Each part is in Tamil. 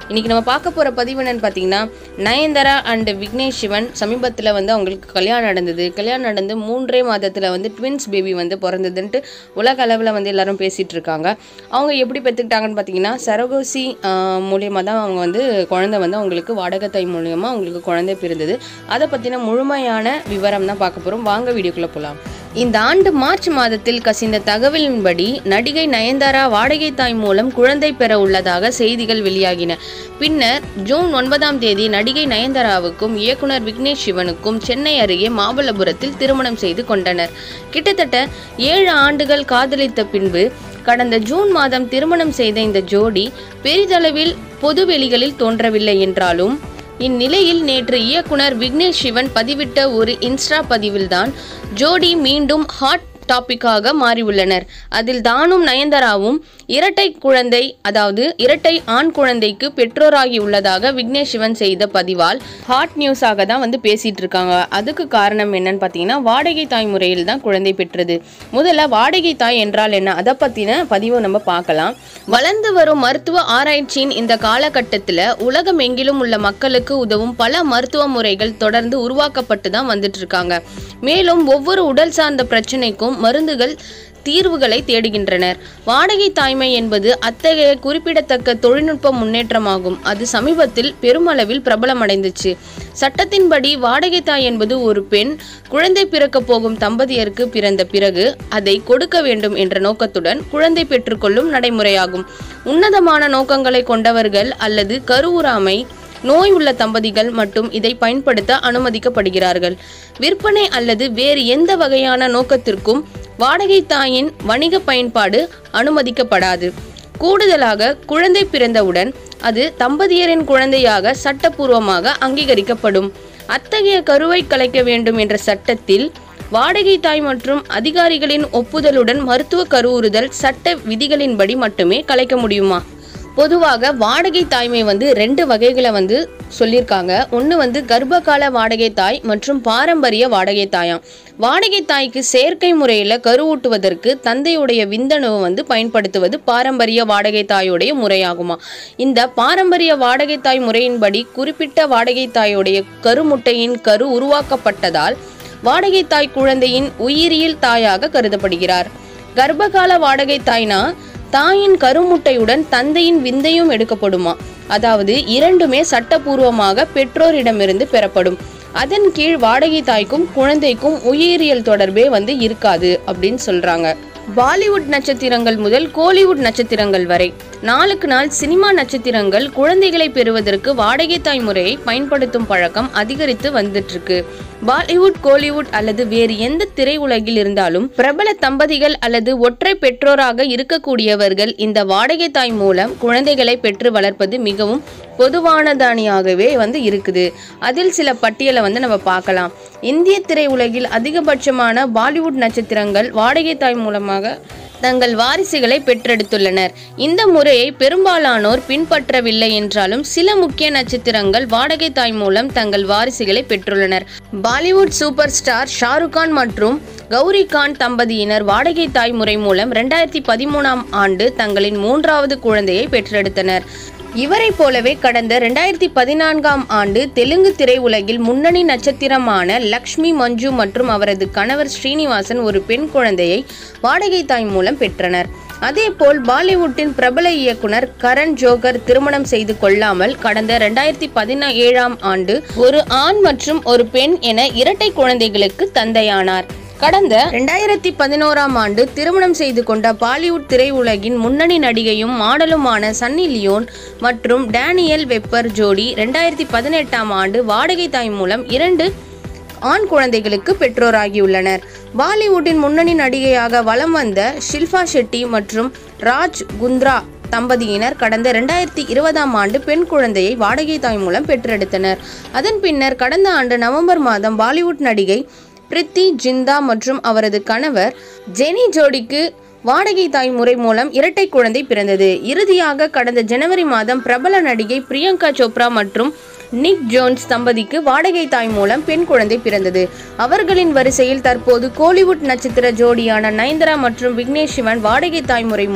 இன்னைக்கு நம்ம பார்க்க போகிற பதிவு என்னன்னு பார்த்தீங்கன்னா நயன்தாரா அண்ட் விக்னேஷ் சிவன் சமீபத்தில் வந்து அவங்களுக்கு கல்யாணம் நடந்தது கல்யாணம் நடந்து மூன்றே மாதத்தில் வந்து ட்வின்ஸ் பேபி வந்து பிறந்ததுன்ட்டு உலக அளவில் வந்து எல்லாரும் பேசிகிட்டு இருக்காங்க அவங்க எப்படி பெற்றுக்கிட்டாங்கன்னு பார்த்தீங்கன்னா சரகோசி மூலியமாக தான் அவங்க வந்து குழந்தை வந்து அவங்களுக்கு வாடகத்தாய் மூலியமாக அவங்களுக்கு குழந்தை பிறந்தது அதை பற்றின முழுமையான விவரம் தான் பார்க்க போகிறோம் வாங்க வீடியோக்குள்ளே போகலாம் இந்த ஆண்டு மார்ச் மாதத்தில் கசிந்த தகவலின்படி நடிகை நயன்தாரா வாடகை தாய் மூலம் குழந்தை பெற உள்ளதாக செய்திகள் வெளியாகின பின்னர் ஜூன் ஒன்பதாம் தேதி நடிகை நயன்தாராவுக்கும் இயக்குனர் விக்னேஷ் சிவனுக்கும் சென்னை அருகே மாமல்லபுரத்தில் திருமணம் செய்து கொண்டனர் கிட்டத்தட்ட ஏழு ஆண்டுகள் காதலித்த பின்பு கடந்த ஜூன் மாதம் திருமணம் செய்த இந்த ஜோடி பெரிதளவில் பொது வெளிகளில் தோன்றவில்லை என்றாலும் இந்நிலையில் நேற்று இயக்குனர் விக்னேஷ் சிவன் பதிவிட்ட ஒரு இன்ஸ்டா பதிவில்தான் ஜோடி மீண்டும் ஹாட் டாபிக்காக மாறியுள்ளனர் அதில் தானும் நயன்தாராவும் இரட்டை குழந்தை அதாவது இரட்டை ஆண் குழந்தைக்கு பெற்றோராகி உள்ளதாக விக்னேஷ் சிவன் செய்த பதிவால் ஹாட் நியூஸாக தான் வந்து பேசிட்டு இருக்காங்க அதுக்கு காரணம் என்னன்னு பார்த்தீங்கன்னா வாடகை தாய் முறையில் தான் குழந்தை பெற்றது முதல்ல வாடகை தாய் என்றால் என்ன அதை பற்றின பதிவை நம்ம பார்க்கலாம் வளர்ந்து வரும் மருத்துவ ஆராய்ச்சியின் இந்த காலகட்டத்தில் உலகம் எங்கிலும் உள்ள மக்களுக்கு உதவும் பல மருத்துவ முறைகள் தொடர்ந்து உருவாக்கப்பட்டு தான் வந்துட்டு இருக்காங்க மேலும் ஒவ்வொரு உடல் சார்ந்த பிரச்சனைக்கும் மருந்துகள் தீர்வுகளை தேடுகின்றனர் வாடகை தாய்மை என்பது அத்தகைய குறிப்பிடத்தக்க தொழில்நுட்ப முன்னேற்றமாகும் அது சமீபத்தில் பெருமளவில் பிரபலமடைந்துச்சு சட்டத்தின்படி வாடகை தாய் என்பது ஒரு பெண் குழந்தை பிறக்க போகும் தம்பதியருக்கு பிறந்த பிறகு அதை கொடுக்க வேண்டும் என்ற நோக்கத்துடன் குழந்தை பெற்றுக்கொள்ளும் நடைமுறையாகும் உன்னதமான நோக்கங்களை கொண்டவர்கள் அல்லது கருவுறாமை நோய் உள்ள தம்பதிகள் மட்டும் இதை பயன்படுத்த அனுமதிக்கப்படுகிறார்கள் விற்பனை அல்லது வேறு எந்த வகையான நோக்கத்திற்கும் வாடகை தாயின் வணிக பயன்பாடு அனுமதிக்கப்படாது கூடுதலாக குழந்தை பிறந்தவுடன் அது தம்பதியரின் குழந்தையாக சட்டப்பூர்வமாக அங்கீகரிக்கப்படும் அத்தகைய கருவை கலைக்க வேண்டும் என்ற சட்டத்தில் வாடகை தாய் மற்றும் அதிகாரிகளின் ஒப்புதலுடன் மருத்துவ கருவுறுதல் சட்ட விதிகளின்படி மட்டுமே கலைக்க முடியுமா பொதுவாக வாடகை தாய்மை வந்து ரெண்டு வகைகளை வந்து சொல்லியிருக்காங்க ஒன்று வந்து கர்ப்பகால வாடகை தாய் மற்றும் பாரம்பரிய வாடகை தாயாம் வாடகை தாய்க்கு செயற்கை முறையில் கருவூட்டுவதற்கு தந்தையுடைய விந்தணுவை வந்து பயன்படுத்துவது பாரம்பரிய வாடகை தாயுடைய முறையாகுமா இந்த பாரம்பரிய வாடகை தாய் முறையின்படி குறிப்பிட்ட வாடகை தாயுடைய கருமுட்டையின் கரு உருவாக்கப்பட்டதால் வாடகை தாய் குழந்தையின் உயிரியல் தாயாக கருதப்படுகிறார் கர்ப்பகால வாடகை தாய்னா தாயின் கருமுட்டையுடன் தந்தையின் விந்தையும் எடுக்கப்படுமா அதாவது இரண்டுமே சட்டபூர்வமாக பெற்றோரிடமிருந்து பெறப்படும் அதன் கீழ் வாடகை தாய்க்கும் குழந்தைக்கும் உயிரியல் தொடர்பே வந்து இருக்காது அப்படின்னு சொல்றாங்க பாலிவுட் நட்சத்திரங்கள் முதல் கோலிவுட் நட்சத்திரங்கள் வரை நாளுக்கு நாள் சினிமா நட்சத்திரங்கள் குழந்தைகளை பெறுவதற்கு வாடகை தாய் முறையை பயன்படுத்தும் பழக்கம் அதிகரித்து வந்துட்டு இருக்கு பாலிவுட் கோலிவுட் அல்லது வேறு எந்த திரையுலகில் இருந்தாலும் பிரபல தம்பதிகள் அல்லது ஒற்றை பெற்றோராக இருக்கக்கூடியவர்கள் இந்த வாடகை தாய் மூலம் குழந்தைகளை பெற்று வளர்ப்பது மிகவும் பொதுவானதானியாகவே வந்து இருக்குது அதில் சில பட்டியலை வந்து நம்ம பார்க்கலாம் இந்திய திரையுலகில் அதிகபட்சமான பாலிவுட் நட்சத்திரங்கள் வாடகை தாய் மூலமாக தங்கள் வாரிசுகளை பெற்றெடுத்துள்ளனர் இந்த முறையை பெரும்பாலானோர் பின்பற்றவில்லை என்றாலும் சில முக்கிய நட்சத்திரங்கள் வாடகை தாய் மூலம் தங்கள் வாரிசுகளை பெற்றுள்ளனர் பாலிவுட் சூப்பர் ஸ்டார் ஷாருக் கான் மற்றும் கௌரி கான் தம்பதியினர் வாடகை தாய் முறை மூலம் ரெண்டாயிரத்தி பதிமூணாம் ஆண்டு தங்களின் மூன்றாவது குழந்தையை பெற்றெடுத்தனர் இவரை போலவே கடந்த ரெண்டாயிரத்தி பதினான்காம் ஆண்டு தெலுங்கு திரையுலகில் முன்னணி நட்சத்திரமான லக்ஷ்மி மஞ்சு மற்றும் அவரது கணவர் ஸ்ரீனிவாசன் ஒரு பெண் குழந்தையை வாடகை தாய் மூலம் பெற்றனர் அதேபோல் பாலிவுட்டின் பிரபல இயக்குனர் கரண் ஜோகர் திருமணம் செய்து கொள்ளாமல் கடந்த ரெண்டாயிரத்தி பதினேழாம் ஆண்டு ஒரு ஆண் மற்றும் ஒரு பெண் என இரட்டை குழந்தைகளுக்கு தந்தையானார் கடந்த ரெண்டாயிரத்தி பதினோராம் ஆண்டு திருமணம் செய்து கொண்ட பாலிவுட் திரையுலகின் முன்னணி நடிகையும் மாடலுமான சன்னி லியோன் மற்றும் டேனியல் வெப்பர் ஜோடி ரெண்டாயிரத்தி பதினெட்டாம் ஆண்டு வாடகை தாய் மூலம் இரண்டு ஆண் குழந்தைகளுக்கு பெற்றோராகியுள்ளனர் பாலிவுட்டின் முன்னணி நடிகையாக வலம் வந்த ஷில்பா ஷெட்டி மற்றும் ராஜ் குந்த்ரா தம்பதியினர் கடந்த ரெண்டாயிரத்தி இருபதாம் ஆண்டு பெண் குழந்தையை வாடகை தாய் மூலம் பெற்றெடுத்தனர் அதன் பின்னர் கடந்த ஆண்டு நவம்பர் மாதம் பாலிவுட் நடிகை பிரித்தி ஜிந்தா மற்றும் அவரது கணவர் ஜெனி ஜோடிக்கு வாடகை தாய் முறை மூலம் இரட்டை குழந்தை பிறந்தது இறுதியாக கடந்த ஜனவரி மாதம் பிரபல நடிகை பிரியங்கா சோப்ரா மற்றும் நிக் ஜோன்ஸ் தம்பதிக்கு வாடகை தாய் மூலம் பெண் குழந்தை பிறந்தது அவர்களின் வரிசையில் தற்போது கோலிவுட் நட்சத்திர ஜோடியான நயன்தாரா மற்றும் விக்னேஷ் சிவன் வாடகை தாய் முறை மூலம்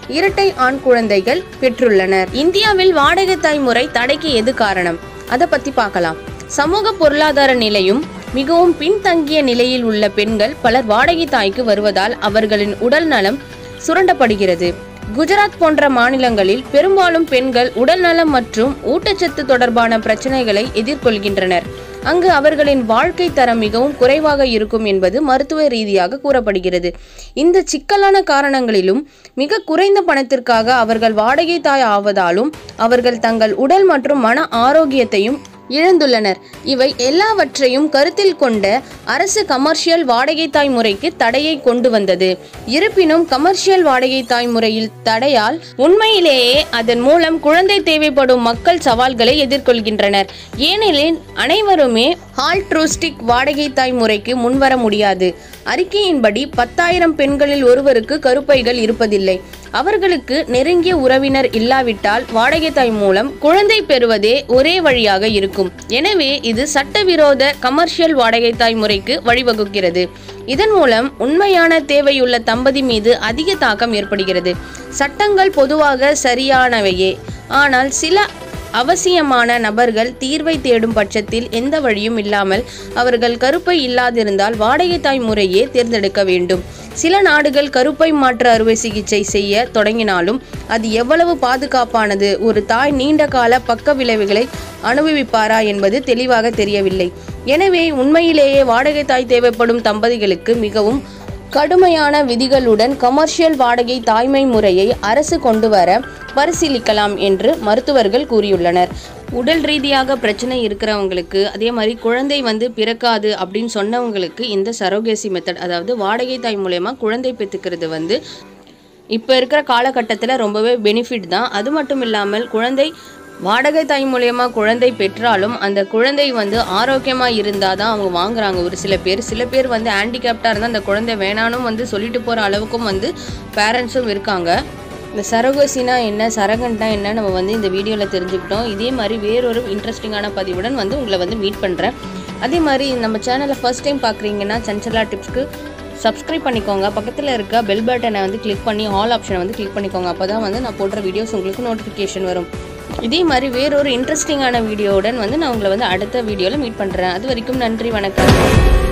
இரட்டை ஆண் குழந்தைகள் பெற்றுள்ளனர் இந்தியாவில் வாடகை தாய் முறை தடைக்கு எது காரணம் அதை பத்தி பார்க்கலாம் சமூக பொருளாதார நிலையும் மிகவும் பின்தங்கிய நிலையில் உள்ள பெண்கள் பலர் வாடகை தாய்க்கு வருவதால் அவர்களின் உடல் நலம் சுரண்டப்படுகிறது குஜராத் போன்ற மாநிலங்களில் பெரும்பாலும் பெண்கள் உடல்நலம் மற்றும் ஊட்டச்சத்து தொடர்பான பிரச்சனைகளை எதிர்கொள்கின்றனர் அங்கு அவர்களின் வாழ்க்கை தரம் மிகவும் குறைவாக இருக்கும் என்பது மருத்துவ ரீதியாக கூறப்படுகிறது இந்த சிக்கலான காரணங்களிலும் மிக குறைந்த பணத்திற்காக அவர்கள் வாடகை தாய் ஆவதாலும் அவர்கள் தங்கள் உடல் மற்றும் மன ஆரோக்கியத்தையும் இழந்துள்ளனர் இவை எல்லாவற்றையும் கருத்தில் கொண்ட அரசு கமர்ஷியல் வாடகை தாய் முறைக்கு தடையை கொண்டு வந்தது இருப்பினும் கமர்ஷியல் வாடகை தாய் முறையில் தடையால் உண்மையிலேயே அதன் மூலம் குழந்தை தேவைப்படும் மக்கள் சவால்களை எதிர்கொள்கின்றனர் ஏனெனில் அனைவருமே ஆல்ட்ரூஸ்டிக் வாடகை தாய் முறைக்கு முன்வர முடியாது அறிக்கையின்படி பத்தாயிரம் பெண்களில் ஒருவருக்கு கருப்பைகள் இருப்பதில்லை அவர்களுக்கு நெருங்கிய உறவினர் இல்லாவிட்டால் வாடகை தாய் மூலம் குழந்தை பெறுவதே ஒரே வழியாக இருக்கும் எனவே இது சட்டவிரோத கமர்ஷியல் வாடகை தாய் முறைக்கு வழிவகுக்கிறது இதன் மூலம் உண்மையான தேவையுள்ள தம்பதி மீது அதிக தாக்கம் ஏற்படுகிறது சட்டங்கள் பொதுவாக சரியானவையே ஆனால் சில அவசியமான நபர்கள் தீர்வை தேடும் பட்சத்தில் எந்த வழியும் இல்லாமல் அவர்கள் கருப்பை இல்லாதிருந்தால் வாடகை தாய் முறையே தேர்ந்தெடுக்க வேண்டும் சில நாடுகள் கருப்பை மாற்று அறுவை சிகிச்சை செய்ய தொடங்கினாலும் அது எவ்வளவு பாதுகாப்பானது ஒரு தாய் நீண்ட கால பக்க விளைவுகளை அனுபவிப்பாரா என்பது தெளிவாக தெரியவில்லை எனவே உண்மையிலேயே வாடகை தாய் தேவைப்படும் தம்பதிகளுக்கு மிகவும் கடுமையான விதிகளுடன் கமர்ஷியல் வாடகை தாய்மை முறையை அரசு கொண்டு வர பரிசீலிக்கலாம் என்று மருத்துவர்கள் கூறியுள்ளனர் உடல் ரீதியாக பிரச்சனை இருக்கிறவங்களுக்கு அதே மாதிரி குழந்தை வந்து பிறக்காது அப்படின்னு சொன்னவங்களுக்கு இந்த சரோகேசி மெத்தட் அதாவது வாடகை தாய் மூலயமா குழந்தை பெற்றுக்கிறது வந்து இப்போ இருக்கிற காலகட்டத்தில் ரொம்பவே பெனிஃபிட் தான் அது மட்டும் இல்லாமல் குழந்தை வாடகை தாய் மூலயமா குழந்தை பெற்றாலும் அந்த குழந்தை வந்து ஆரோக்கியமாக இருந்தால் தான் அவங்க வாங்குறாங்க ஒரு சில பேர் சில பேர் வந்து ஹேண்டிகேப்டாக இருந்தால் அந்த குழந்தை வேணானும் வந்து சொல்லிட்டு போகிற அளவுக்கும் வந்து பேரண்ட்ஸும் இருக்காங்க இந்த சரகோசினா என்ன சரகன்டா என்ன நம்ம வந்து இந்த வீடியோவில் தெரிஞ்சுக்கிட்டோம் இதே மாதிரி வேறொரு இன்ட்ரெஸ்டிங்கான பதிவுடன் வந்து உங்களை வந்து மீட் பண்ணுறேன் அதே மாதிரி நம்ம சேனலை ஃபர்ஸ்ட் டைம் பார்க்குறீங்கன்னா சஞ்சலா டிப்ஸ்க்கு சப்ஸ்கிரைப் பண்ணிக்கோங்க பக்கத்தில் இருக்க பெல் பட்டனை வந்து கிளிக் பண்ணி ஆல் ஆப்ஷனை வந்து கிளிக் பண்ணிக்கோங்க அப்போ தான் வந்து நான் போடுற வீடியோஸ் உங்களுக்கு நோட்டிஃபிகேஷன் வரும் இதே மாதிரி வேறொரு இன்ட்ரெஸ்டிங்கான வீடியோவுடன் வந்து நான் உங்களை வந்து அடுத்த வீடியோவில் மீட் பண்ணுறேன் அது வரைக்கும் நன்றி வணக்கம்